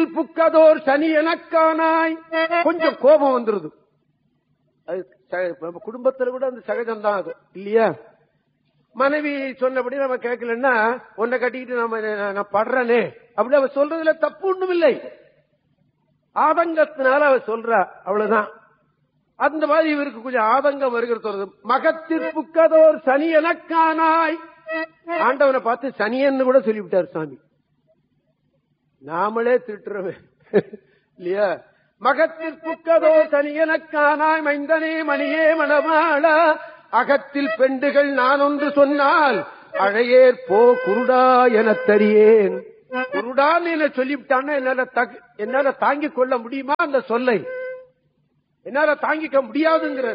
மகத்தில் புக்கதோர் சனி எனக்கானாய் கொஞ்சம் கோபம் வந்துருது அது ச- நம்ம குடும்பத்துல கூட அந்த சகஜம் தான் அது இல்லையா மனைவி சொன்னபடி நம்ம கேட்கலன்னா உன்னை கட்டிக்கிட்டு நம்ம நான் நான் படுறனே அப்படி அவ சொல்றதுல தப்பு ஒண்ணும் இல்லை ஆதங்கத்தினால அவ சொல்றா அவ்வளவுதான் அந்த மாதிரி இவருக்கு கொஞ்சம் ஆதங்கம் வருகிறது மகத்திற்புக்கதோர் சனி எனக்கானாய் ஆண்டவனை பார்த்து சனியன்னு கூட சொல்லிவிட்டார் சாமி நாமளே திட்டுறவே இல்லையா மகத்திற்புக்கதோ சனி எனக்கானாய் மைந்தனே மணியே மணமாளா அகத்தில் பெண்டுகள் நான் ஒன்று சொன்னால் அழையேற் போ குருடா எனத் தரியேன் குருடான்னு என்ன சொல்லிவிட்டான்னா என்னால தகு- என்னால தாங்கிக் கொள்ள முடியுமா அந்த சொல்லை என்னால தாங்கிக்க முடியாதுங்கிறார்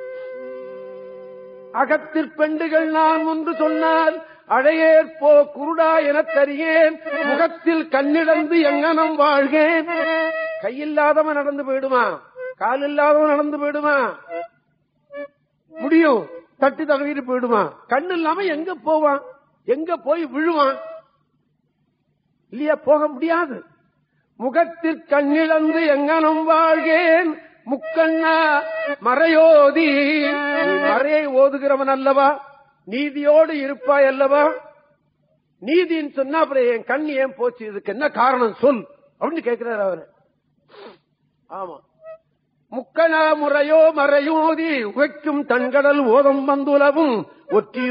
அகத்தில் பெண்டுகள் நான் ஒன்று சொன்னால் அழையேற் போ குருடா எனத் தரியேன் முகத்தில் கண்ணிழந்து எங்கனம் வாழ்கேன் கையில்லாதவன் நடந்து போயிடுமா கால் இல்லாதவன் நடந்து போயிடுமா முடியும் தட்டி தடவிட்டு போயிடுவான் கண்ணு இல்லாம எங்க போவான் எங்க போய் விழுவான் இல்லையா போக முடியாது முகத்தில் கண்ணிழந்து எங்கனம் வாழ்கேன் முக்கண்ணா மறையோதி நீ மறையை ஓதுகிறவன் அல்லவா நீதியோடு இருப்பாய் அல்லவா நீதின்னு சொன்னா அப்புறம் என் கண் ஏன் போச்சு இதுக்கு என்ன காரணம் சொல் அப்படின்னு கேட்கிறார் அவரு ஆமா முக்கணா முறையோ மறையோதி உகைக்கும் தன்கடல் ஓதம் வந்துலவும் ஒற்றி